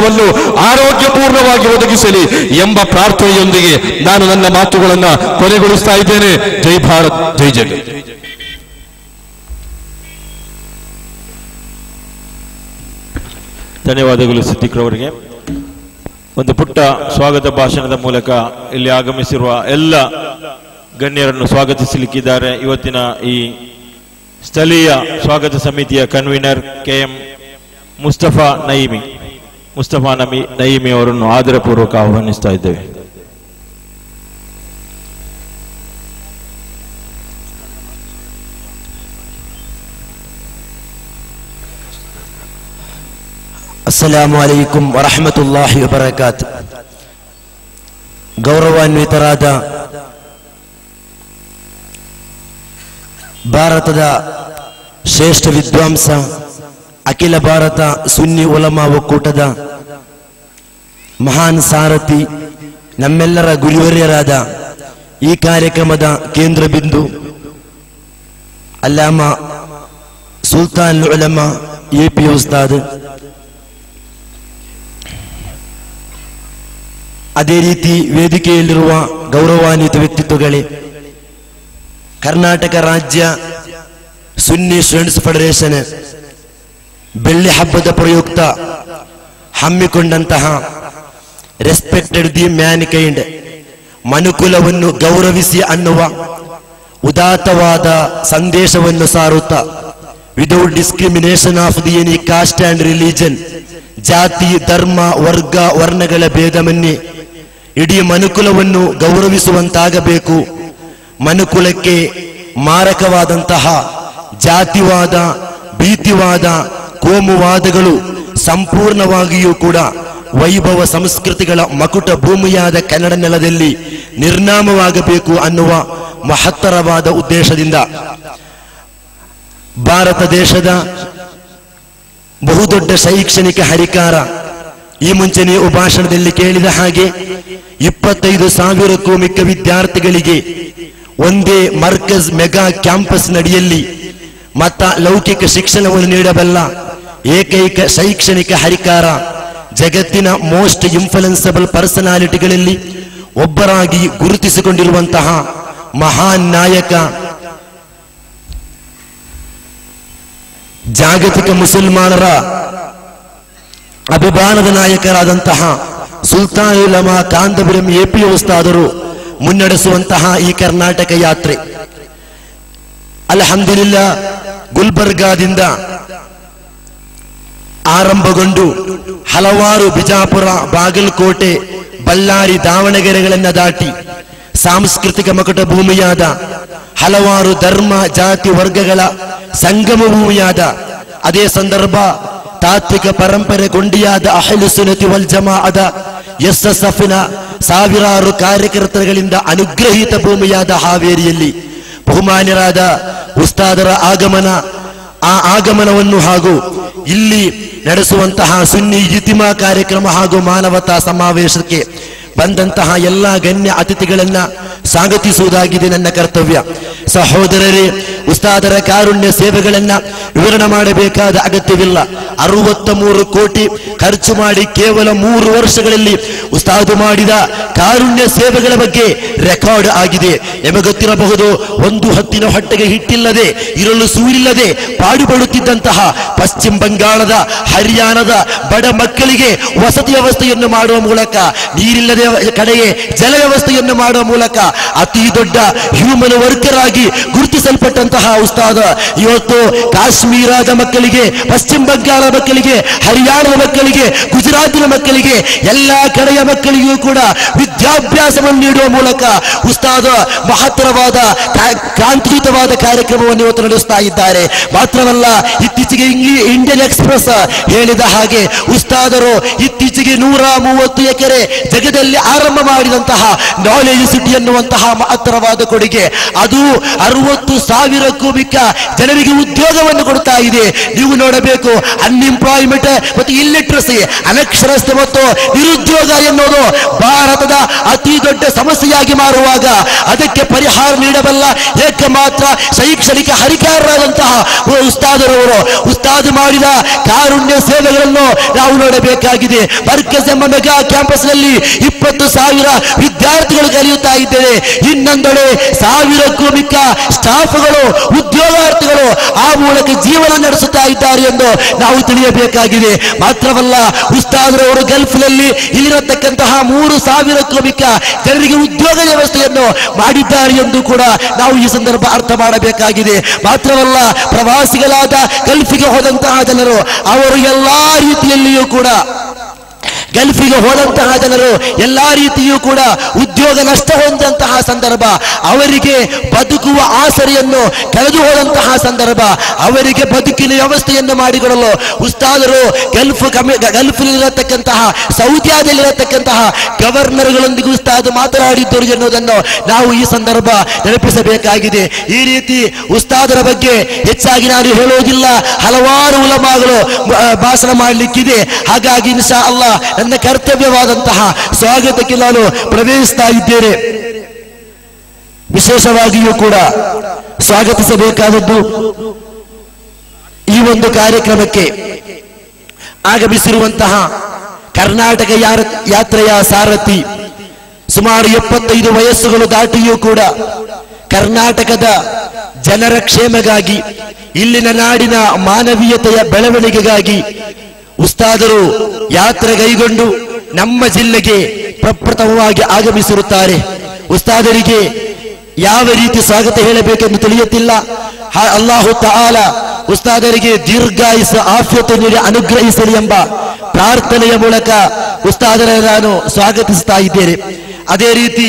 ಶಿಕ್ಷಣವನ್ನು ಆರೋಗ್ಯಪೂರ್ಣವಾಗಿ ಒದಗಿಸಲಿ ಎಂಬ ಪ್ರಾರ್ಥನೆಯೊಂದಿಗೆ ನಾನು ನನ್ನ ಮಾತುಗಳನ್ನು ಕೊನೆಗೊಳಿಸ್ತಾ ಇದ್ದೇನೆ ಜೈ ಭಾರತ್ ಜೈ ಜಗತ್ ಧನ್ಯವಾದಗಳು ಸಿದ್ದಿಕ್ರವರಿಗೆ ಒಂದು ಪುಟ್ಟ ಸ್ವಾಗತ ಭಾಷಣದ ಮೂಲಕ ಇಲ್ಲಿ ಆಗಮಿಸಿರುವ ಎಲ್ಲ ಗಣ್ಯರನ್ನು ಸ್ವಾಗತಿಸಲಿಕ್ಕಿದ್ದಾರೆ ಇವತ್ತಿನ ಈ ಸ್ಥಳೀಯ ಸ್ವಾಗತ ಸಮಿತಿಯ convener K M Mustafa Nayeemi Mustafa Nami Nayeemi ಅವರನ್ನು ಆದರಪೂರ್ವಕ ಆಹ್ವಾನಿಸ್ತಾ ಇದ್ದೇವೆ ಅಸ್ಸಲಾಮು ಅಲೈಕುಂ ವರಹಮತುಲ್ಲಾಹಿ ವಬರಕಾತ್ ಗೌರವಾನ್ವಿತರಾದ ಭಾರತದ ಶ್ರೇಷ್ಠ ವಿದ್ವಾಂಸ ಅಖಿಲ ಭಾರತ ಸುನ್ನಿ ಉಲಮಾ ಒಕ್ಕೂಟದ ಮಹಾನ್ ಸಾರಥಿ ನಮ್ಮೆಲ್ಲರ ಗುರುವರ್ಯರಾದ ಈ ಕಾರ್ಯಕ್ರಮದ ಕೇಂದ್ರ ಬಿಂದು ಅಲ್ಲಾಮ ಸುಲ್ತಾನ್ ಉಲಮ ಎ ಪಿ ಉಸ್ತಾದ್ ಅದೇ ರೀತಿ ವೇದಿಕೆಯಲ್ಲಿರುವ ಗೌರವಾನ್ವಿತ ವ್ಯಕ್ತಿತ್ವಗಳೇ ಕರ್ನಾಟಕ ರಾಜ್ಯ ಸುನ್ನಿ ಸ್ಟೂಡೆಂಟ್ಸ್ ಫೆಡರೇಷನ್ ಬೆಳ್ಳಿ ಹಬ್ಬದ ಪ್ರಯುಕ್ತ ಹಮ್ಮಿಕೊಂಡಂತಹ ರೆಸ್ಪೆಕ್ಟೆಡ್ ದಿ ಮ್ಯಾನ್ ಕೈಂಡ್ ಮನುಕುಲವನ್ನು ಗೌರವಿಸಿ ಅನ್ನುವ ಉದಾತ್ತವಾದ ಸಂದೇಶವನ್ನು ಸಾರುತ್ತಾ without discrimination of the any caste and religion ಜಾತಿ ಧರ್ಮ ವರ್ಗ ವರ್ಣಗಳ ಭೇದಮನ್ನೇ ಇಡೀ ಮನುಕುಲವನ್ನು ಗೌರವಿಸುವಂತಾಗಬೇಕು ಮನುಕುಲಕ್ಕೆ ಮಾರಕವಾದಂತಹ ಜಾತಿವಾದ ಭೀತಿವಾದ ಕೋಮುವಾದಗಳು ಸಂಪೂರ್ಣವಾಗಿಯೂ ಕೂಡ ವೈಭವ ಸಂಸ್ಕೃತಿಗಳ ಮಕುಟ ಭೂಮಿಯಾದ ಕನ್ನಡ ನೆಲದಲ್ಲಿ ನಿರ್ನಾಮವಾಗಬೇಕು ಅನ್ನುವ ಮಹತ್ತರವಾದ ಉದ್ದೇಶದಿಂದ ಭಾರತ ದೇಶದ ಬಹುದೊಡ್ಡ ಶೈಕ್ಷಣಿಕ ಹರಿಕಾರ ಈ ಮುಂಚೆ ನೀವು ಭಾಷಣದಲ್ಲಿ ಕೇಳಿದ ಹಾಗೆ ಇಪ್ಪತ್ತೈದು ಸಾವಿರಕ್ಕೂ ಮಿಕ್ಕ ವಿದ್ಯಾರ್ಥಿಗಳಿಗೆ ಒಂದೇ ಮರ್ಕಜ್ ಮೆಗಾ ಕ್ಯಾಂಪಸ್ ನಡಿಯಲ್ಲಿ ಮತ್ತ ಲೌಕಿಕ ಶಿಕ್ಷಣವನ್ನು ನೀಡಬಲ್ಲ ಏಕೈಕ ಶೈಕ್ಷಣಿಕ ಹರಿಕಾರ ಜಗತ್ತಿನ ಮೋಸ್ಟ್ ಇನ್ಫ್ಲುಯೆನ್ಸಬಲ್ ಪರ್ಸನಾಲಿಟಿಗಳಲ್ಲಿ ಒಬ್ಬರಾಗಿ ಗುರುತಿಸಿಕೊಂಡಿರುವಂತಹ ಮಹಾನ್ ನಾಯಕ ಜಾಗತಿಕ ಮುಸಲ್ಮಾನರ ಅಭಿಮಾನದ ನಾಯಕರಾದಂತಹ ಸುಲ್ತಾನ್ ಉಲಮಾ ಕಾಂತಪುರಂ ಎಪಿ ಉಸ್ತಾದರು ಮುನ್ನಡೆಸುವಂತಹ ಈ ಕರ್ನಾಟಕ ಯಾತ್ರೆ ಅಲ್ಹಮ್ದುಲಿಲ್ಲ ಗುಲ್ಬರ್ಗಾದಿಂದ ಆರಂಭಗೊಂಡು ಹಲವಾರು ಬಿಜಾಪುರ ಬಾಗಲಕೋಟೆ ಬಳ್ಳಾರಿ ದಾವಣಗೆರೆಗಳನ್ನ ದಾಟಿ ಸಾಂಸ್ಕೃತಿಕ ಮಕಟ ಭೂಮಿಯಾದ ಹಲವಾರು ಧರ್ಮ ಜಾತಿ ವರ್ಗಗಳ ಸಂಗಮ ಭೂಮಿಯಾದ ಅದೇ ಸಂದರ್ಭ ತಾತ್ವಿಕ ಪರಂಪರೆ ಕೊಂಡಿಯಾದ ಅಹಲು ಸುನತಿ ವಲ್ ಜಮಾಅದ ಎಸ್ ಎಸ್ ಎಫ್ನ ಸಾವಿರಾರು ಕಾರ್ಯಕರ್ತರುಗಳಿಂದ ಅನುಗ್ರಹೀತ ಭೂಮಿಯಾದ ಹಾವೇರಿಯಲ್ಲಿ ಬಹುಮಾನ್ಯರಾದ ಉಸ್ತಾದರ ಆಗಮನ ಆ ಆಗಮನವನ್ನು ಹಾಗೂ ಇಲ್ಲಿ ನಡೆಸುವಂತಹ ಸುನ್ನಿ ಇತಿಮಾ ಕಾರ್ಯಕ್ರಮ ಹಾಗೂ ಮಾನವತಾ ಸಮಾವೇಶಕ್ಕೆ ಬಂದಂತಹ ಎಲ್ಲಾ ಗಣ್ಯ ಅತಿಥಿಗಳನ್ನ ಸ್ವಾಗತಿಸುವುದಾಗಿದೆ ನನ್ನ ಕರ್ತವ್ಯ ಸಹೋದರರೇ ಉಸ್ತಾದರ ಕಾರುಣ್ಯ ಸೇವೆಗಳನ್ನ ವಿವರಣೆ ಮಾಡಬೇಕಾದ ಅಗತ್ಯವಿಲ್ಲ ಅರವತ್ತ ಮೂರು ಕೋಟಿ ಖರ್ಚು ಮಾಡಿ ಕೇವಲ ಮೂರು ವರ್ಷಗಳಲ್ಲಿ ಉಸ್ತಾದು ಮಾಡಿದ ಕಾರುಣ್ಯ ಸೇವೆಗಳ ಬಗ್ಗೆ ರೆಕಾರ್ಡ್ ಆಗಿದೆ ನಿಮಗೆ ಗೊತ್ತಿರಬಹುದು ಒಂದು ಹತ್ತಿನ ಹೊಟ್ಟೆಗೆ ಹಿಟ್ಟಿಲ್ಲದೆ ಇರಲು ಸೂರಿಲ್ಲದೆ ಪಾಡುಪಡುತ್ತಿದ್ದಂತಹ ಪಶ್ಚಿಮ ಬಂಗಾಳದ ಹರಿಯಾಣದ ಬಡ ಮಕ್ಕಳಿಗೆ ವಸತಿ ವ್ಯವಸ್ಥೆಯನ್ನು ಮಾಡುವ ಮೂಲಕ ನೀರಿಲ್ಲದೆ ಕಡೆಗೆ ಜಲ ವ್ಯವಸ್ಥೆಯನ್ನು ಮಾಡುವ ಮೂಲಕ ಅತಿ ದೊಡ್ಡ ಹ್ಯೂಮನ್ ವರ್ಕರ್ ಆಗಿ ಗುರುತಿಸಲ್ಪಟ್ಟಂತಹ ಉಸ್ತಾದ ಇವತ್ತು ಕಾಶ್ಮೀರದ ಮಕ್ಕಳಿಗೆ ಪಶ್ಚಿಮ ಬಂಗಾಳ ಮಕ್ಕಳಿಗೆ ಹರಿಯಾಣದ ಮಕ್ಕಳಿಗೆ ಗುಜರಾತಿನ ಮಕ್ಕಳಿಗೆ ಎಲ್ಲಾ ಕಡೆಯ ಮಕ್ಕಳಿಗೂ ಕೂಡ ವಿದ್ಯಾಭ್ಯಾಸವನ್ನು ನೀಡುವ ಮೂಲಕ ಉಸ್ತಾದ ಮಹತ್ತರವಾದ ಕಾ- ಕ್ರಾಂತಿಯುತವಾದ ಕಾರ್ಯಕ್ರಮವನ್ನು ಇವತ್ತು ನಡೆಸ್ತಾ ಇದ್ದಾರೆ ಮಾತ್ರವಲ್ಲ ಇತ್ತೀಚೆಗೆ ಇಂಗಿ- ಇಂಡಿಯನ್ ಎಕ್ಸ್ಪ್ರೆಸ್ ಹೇಳಿದ ಹಾಗೆ ಉಸ್ತಾದರು ಇತ್ತೀಚೆಗೆ ನೂರ ಮೂವತ್ತು ಎಕರೆ ಜಗದಲ್ಲಿ ಆರಂಭ ಮಾಡಿದಂತಹ ನಾಲೆಜ್ ಸಿಟಿ ಎನ್ನುವಂತಹ ಮಹತ್ತರವಾದ ಕೊಡುಗೆ ಅದು ಅರವತ್ತು ಸಾವಿರಕ್ಕೂ ಮಿಕ್ಕ ಜನರಿಗೆ ಉದ್ಯೋಗವನ್ನು ಕೊಡ್ತಾ ಇದೆ ನೀವು ನೋಡಬೇಕು ಅನ್ಎಂಪ್ಲಾಯ್ಮೆಂಟ್ ಮತ್ತು ಇಲ್ಲಿಟ್ರಸಿ ಅನಕ್ಷರಸ್ಥ ಮತ್ತು ನಿರುದ್ಯೋಗ ಎನ್ನುವುದು ಭಾರತದ ಅತಿ ದೊಡ್ಡ ಸಮಸ್ಯೆಯಾಗಿ ಮಾರುವಾಗ ಅದಕ್ಕೆ ಪರಿಹಾರ ನೀಡಬಲ್ಲ ಏಕಮಾತ್ರ ಶೈಕ್ಷಣಿಕ ಹರಿಕಾರರಾದಂತಹ ಉಸ್ತಾದರವರು ಉಸ್ತಾದ್ ಮಾಡಿದ ಕಾರುಣ್ಯ ಸೇವೆಗಳನ್ನು ನಾವು ನೋಡಬೇಕಾಗಿದೆ ಬರ್ಕಸ್ ಎಂಬ ಮೆಗಾ ಕ್ಯಾಂಪಸ್ ನಲ್ಲಿ ಇಪ್ಪತ್ತು ಸಾವಿರ ವಿದ್ಯಾರ್ಥಿಗಳು ಕಲಿಯುತ್ತಾ ಇದ್ದೇವೆ ಇನ್ನೊಂದೆಡೆ ಸಾವಿರಕ್ಕೂ ಮಿಕ್ಕ ಸ್ಟಾಫ್ಗಳು ಉದ್ಯೋಗಾರ್ಥಿಗಳು ಆ ಮೂಲಕ ಜೀವನ ನಡೆಸುತ್ತಾ ಇದ್ದಾರೆ ಎಂದು ನಾವು ತಿಳಿಯಬೇಕಾಗಿದೆ ಮಾತ್ರವಲ್ಲ ಉಸ್ತಾದರವರು ಗಲ್ಫ್ನಲ್ಲಿ ಇಲ್ಲಿರತಕ್ಕಂತಹ ಮೂರು ಸಾವಿರಕ್ಕೂ ಮಿಕ್ಕ ಜನರಿಗೆ ಉದ್ಯೋಗ ವ್ಯವಸ್ಥೆಯನ್ನು ಮಾಡಿದ್ದಾರೆ ಎಂದು ಕೂಡ ನಾವು ಈ ಸಂದರ್ಭ ಅರ್ಥ ಮಾಡಬೇಕಾಗಿದೆ ಮಾತ್ರವಲ್ಲ ಪ್ರವಾಸಿಗಳಾದ ಗಲ್ಫಿಗೆ ಹೋದಂತಹ ಜನರು ಅವರು ಎಲ್ಲಾ ರೀತಿಯಲ್ಲಿಯೂ ಕೂಡ ಗಲ್ಫಿಗೆ ಹೋದಂತಹ ಜನರು ಎಲ್ಲಾ ರೀತಿಯೂ ಕೂಡ ಉದ್ಯೋಗ ನಷ್ಟ ಹೊಂದಂತಹ ಸಂದರ್ಭ ಅವರಿಗೆ ಬದುಕುವ ಆಸರೆಯನ್ನು ಕಳೆದು ಹೋದಂತಹ ಸಂದರ್ಭ ಅವರಿಗೆ ಬದುಕಿನ ವ್ಯವಸ್ಥೆಯನ್ನು ಮಾಡಿಕೊಡಲು ಉಸ್ತಾದರು ಗಲ್ಫ್ ಕಮಿ ಗಲ್ಫ್ನಲ್ಲಿರತಕ್ಕಂತಹ ಸೌದಿಯಾದಲ್ಲಿರತಕ್ಕಂತಹ ಗವರ್ನರ್ಗಳೊಂದಿಗೆ ಉಸ್ತಾದ್ ಮಾತನಾಡಿದ್ದರು ಎನ್ನುವುದನ್ನು ನಾವು ಈ ಸಂದರ್ಭ ನೆನಪಿಸಬೇಕಾಗಿದೆ ಈ ರೀತಿ ಉಸ್ತಾದರ ಬಗ್ಗೆ ಹೆಚ್ಚಾಗಿ ನಾನು ಹೇಳುವುದಿಲ್ಲ ಹಲವಾರು ಉಲಮಾಗಳು ಆ, ಭಾಷಣ ಮಾಡಲಿಕ್ಕಿದೆ ಹಾಗಾಗಿ ಇನ್ಶಾ ಅಲ್ಲ ನನ್ನ ಕರ್ತವ್ಯವಾದಂತಹ ಸ್ವಾಗತಕ್ಕೆ ನಾನು ಪ್ರವೇಶಿಸ್ತಾ ಇದ್ದೇನೆ ವಿಶೇಷವಾಗಿಯೂ ಕೂಡ ಸ್ವಾಗತಿಸಬೇಕಾದದ್ದು ಈ ಒಂದು ಕಾರ್ಯಕ್ರಮಕ್ಕೆ ಆಗಮಿಸಿರುವಂತಹ ಕರ್ನಾಟಕ ಯಾರ- ಯಾತ್ರೆಯ ಸಾರಥಿ ಸುಮಾರು ಎಪ್ಪತ್ತೈದು ವಯಸ್ಸುಗಳು ದಾಟಿಯೂ ಕೂಡ ಕರ್ನಾಟಕದ ಜನರ ಕ್ಷೇಮಗಾಗಿ ಇಲ್ಲಿನ ನಾಡಿನ ಮಾನವೀಯತೆಯ ಬೆಳವಣಿಗೆಗಾಗಿ ಉಸ್ತಾದರು ಯಾತ್ರೆ ಕೈಗೊಂಡು ನಮ್ಮ ಜಿಲ್ಲೆಗೆ ಪ್ರಪ್ರಥಮವಾಗಿ ಆಗಮಿಸಿರುತ್ತಾರೆ ಉಸ್ತಾದರಿಗೆ ಯಾವ ರೀತಿ ಸ್ವಾಗತ ಹೇಳಬೇಕೆಂದು ತಿಳಿಯುತ್ತಿಲ್ಲ ಹ- ಅಲ್ಲಾಹು ತಾಲ ಉಸ್ತಾದರಿಗೆ ದೀರ್ಘಾಯುಸ ಆಫ್ಯತೆ ನೀಡಿ ಅನುಗ್ರಹಿಸಲಿ ಎಂಬ ಪ್ರಾರ್ಥನೆಯ ಮೂಲಕ ಉಸ್ತಾದರ ನಾನು ಸ್ವಾಗತಿಸ್ತಾ ಇದ್ದೇನೆ ಅದೇ ರೀತಿ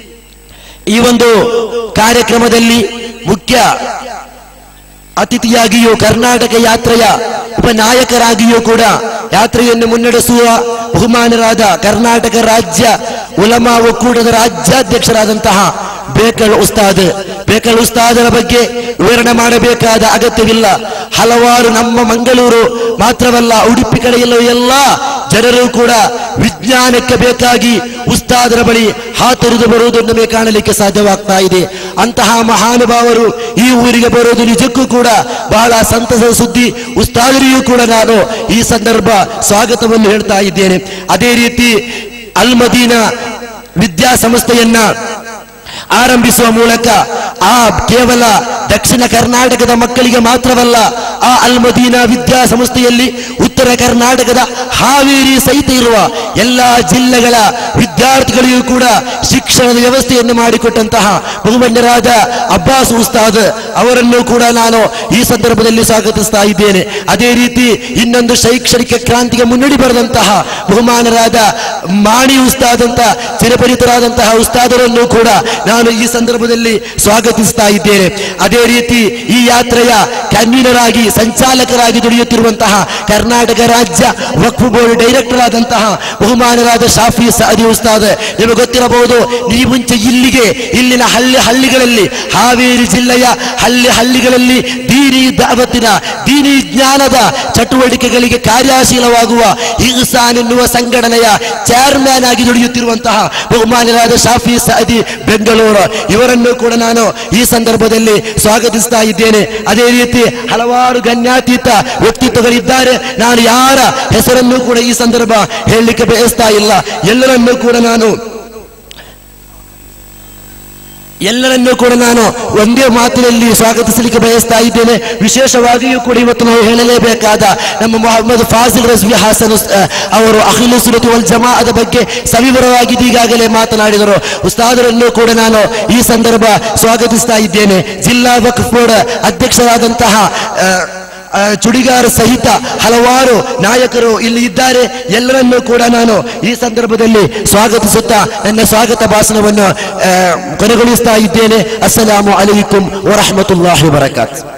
ಈ ಒಂದು ಕಾರ್ಯಕ್ರಮದಲ್ಲಿ ಮುಖ್ಯ ಅತಿಥಿಯಾಗಿಯೂ ಕರ್ನಾಟಕ ಯಾತ್ರೆಯ ಉಪನಾಯಕರಾಗಿಯೂ ಕೂಡ ಯಾತ್ರೆಯನ್ನು ಮುನ್ನಡೆಸುವ ಬಹುಮಾನರಾದ ಕರ್ನಾಟಕ ರಾಜ್ಯ ಉಲಮಾ ಒಕ್ಕೂಟದ ರಾಜ್ಯಾಧ್ಯಕ್ಷರಾದಂತಹ ಬೇಕಳ್ ಉಸ್ತಾದ್ ಬೇಕಳ್ ಉಸ್ತಾದರ ಬಗ್ಗೆ ವಿವರಣೆ ಮಾಡಬೇಕಾದ ಅಗತ್ಯವಿಲ್ಲ ಹಲವಾರು ನಮ್ಮ ಮಂಗಳೂರು ಮಾತ್ರವಲ್ಲ ಉಡುಪಿ ಕಡೆಯಲ್ಲೂ ಎಲ್ಲ ಜನರು ಕೂಡ ವಿಜ್ಞಾನಕ್ಕೆ ಬೇಕಾಗಿ ಉಸ್ತಾದರ ಬಳಿ ಹಾತೊರೆದು ಬರುವುದು ನಮಗೆ ಕಾಣಲಿಕ್ಕೆ ಸಾಧ್ಯವಾಗ್ತಾ ಇದೆ ಅಂತಹ ಮಹಾನುಭಾವರು ಈ ಊರಿಗೆ ಬರುವುದು ನಿಜಕ್ಕೂ ಕೂಡ ಬಹಳ ಸಂತಸದ ಸುದ್ದಿ ಉಸ್ತಾದರಿಗೂ ಕೂಡ ನಾನು ಈ ಸಂದರ್ಭ ಸ್ವಾಗತವನ್ನು ಹೇಳ್ತಾ ಇದ್ದೇನೆ ಅದೇ ರೀತಿ ಅಲ್ ಮದೀನಾ ವಿದ್ಯಾಸಂಸ್ಥೆಯನ್ನ ಆರಂಭಿಸುವ ಮೂಲಕ ಆ ಕೇವಲ ದಕ್ಷಿಣ ಕರ್ನಾಟಕದ ಮಕ್ಕಳಿಗೆ ಮಾತ್ರವಲ್ಲ ಆ ಅಲ್ ಮದೀನಾ ವಿದ್ಯಾಸಂಸ್ಥೆಯಲ್ಲಿ ಉತ್ತರ ಕರ್ನಾಟಕದ ಹಾವೇರಿ ಸಹಿತ ಇರುವ ಎಲ್ಲ ಜಿಲ್ಲೆಗಳ ವಿದ್ಯಾರ್ಥಿಗಳಿಗೂ ಕೂಡ ಶಿಕ್ಷಣದ ವ್ಯವಸ್ಥೆಯನ್ನು ಮಾಡಿಕೊಟ್ಟಂತಹ ಬಹುಮನ್ಯರಾದ ಅಬ್ಬಾಸ್ ಉಸ್ತಾದ್ ಅವರನ್ನು ಕೂಡ ನಾನು ಈ ಸಂದರ್ಭದಲ್ಲಿ ಸ್ವಾಗತಿಸ್ತಾ ಇದ್ದೇನೆ ಅದೇ ರೀತಿ ಇನ್ನೊಂದು ಶೈಕ್ಷಣಿಕ ಕ್ರಾಂತಿಗೆ ಮುನ್ನಡಿ ಬರೆದಂತಹ ಬಹುಮಾನರಾದ ಮಾಣಿ ಉಸ್ತಾದ್ ಅಂತ ಚಿರಪರಿತರಾದಂತಹ ಉಸ್ತಾದರನ್ನು ಕೂಡ ನಾನು ಈ ಸಂದರ್ಭದಲ್ಲಿ ಸ್ವಾಗತಿಸ್ತಾ ಇದ್ದೇನೆ ಅದೇ ರೀತಿ ಈ ಯಾತ್ರೆಯ ಕನ್ವೀನರ್ ಆಗಿ ಸಂಚಾಲಕರಾಗಿ ದುಡಿಯುತ್ತಿರುವಂತಹ ಕರ್ನಾಟಕ ರಾಜ್ಯ ವಕ್ಫ್ ಬೋರ್ಡ್ ಡೈರೆಕ್ಟರ್ ಆದಂತಹ ಬಹುಮಾನರಾದ ಶಾಫಿ ಸಅದಿ ಉಸ್ತಾದ್ ನಿಮಗೆ ಗೊತ್ತಿರಬಹುದು ಈ ಮುಂಚೆ ಇಲ್ಲಿಗೆ ಇಲ್ಲಿನ ಹಳ್ಳಿ ಹಳ್ಳಿಗಳಲ್ಲಿ ಹಾವೇರಿ ಜಿಲ್ಲೆಯ ಹಳ್ಳಿ ಹಳ್ಳಿಗಳಲ್ಲಿ ದೀನಿ ದಾವತ್ತಿನ ದೀನಿ ಜ್ಞಾನದ ಚಟುವಟಿಕೆಗಳಿಗೆ ಕಾರ್ಯಶೀಲವಾಗುವ ಇಹ್ಸಾನ್ ಎನ್ನುವ ಸಂಘಟನೆಯ ಚೇರ್ಮನ್ ಆಗಿ ದುಡಿಯುತ್ತಿರುವಂತಹ ಬಹುಮಾನರಾದ ಶಾಫಿ ಸಅದಿ ಬೆಂಗಳೂರು ಇವರನ್ನು ಕೂಡ ನಾನು ಈ ಸಂದರ್ಭದಲ್ಲಿ ಸ್ವಾಗತಿಸ್ತಾ ಇದ್ದೇನೆ ಅದೇ ರೀತಿ ಹಲವಾರು ಗಣ್ಯಾತೀತ ವ್ಯಕ್ತಿತ್ವಗಳಿದ್ದಾರೆ ನಾನು ಯಾರ ಹೆಸರನ್ನು ಕೂಡ ಈ ಸಂದರ್ಭ ಹೇಳಲಿಕ್ಕೆ ಬಯಸ್ತಾ ಇಲ್ಲ ಎಲ್ಲರನ್ನೂ ಕೂಡ ನಾನು ಎಲ್ಲರನ್ನೂ ಕೂಡ ನಾನು ಒಂದೇ ಮಾತಿನಲ್ಲಿ ಸ್ವಾಗತಿಸಲಿಕ್ಕೆ ಬಯಸ್ತಾ ಇದ್ದೇನೆ ವಿಶೇಷವಾಗಿಯೂ ಕೂಡ ಇವತ್ತು ನಾವು ಹೇಳಲೇಬೇಕಾದ ನಮ್ಮ ಮೊಹಮ್ಮದ್ ಫಾಜಿಲ್ ರಜ್ವಿ ಹಾಸನ್ ಉಸ್- ಅಹ್, ಅವರು ಅಖಿಲು ಸುರತಿ ವಲ್ ಜಮಾಅದ ಬಗ್ಗೆ ಸವಿವರವಾಗಿ ಈಗಾಗಲೇ ಮಾತನಾಡಿದರು ಉಸ್ತಾದರನ್ನು ಕೂಡ ನಾನು ಈ ಸಂದರ್ಭ ಸ್ವಾಗತಿಸ್ತಾ ಇದ್ದೇನೆ ಜಿಲ್ಲಾ ವಕ್ಫ್ ಬೋರ್ಡ್ ಅಧ್ಯಕ್ಷರಾದಂತಹ ಅಹ್, ಆ, ಚುಡಿಗಾರ ಸಹಿತ ಹಲವಾರು ನಾಯಕರು ಇಲ್ಲಿ ಇದ್ದಾರೆ ಎಲ್ಲರನ್ನೂ ಕೂಡ ನಾನು ಈ ಸಂದರ್ಭದಲ್ಲಿ ಸ್ವಾಗತಿಸುತ್ತಾ ನನ್ನ ಸ್ವಾಗತ ಭಾಷಣವನ್ನು ಆ, ಕೊನೆಗೊಳಿಸ್ತಾ ಇದ್ದೇನೆ ಅಸ್ಸಲಾಮು ಅಲೈಕುಂ ವರಹಮತುಲ್ಲಾಹಿ ವಬರಕಾತ್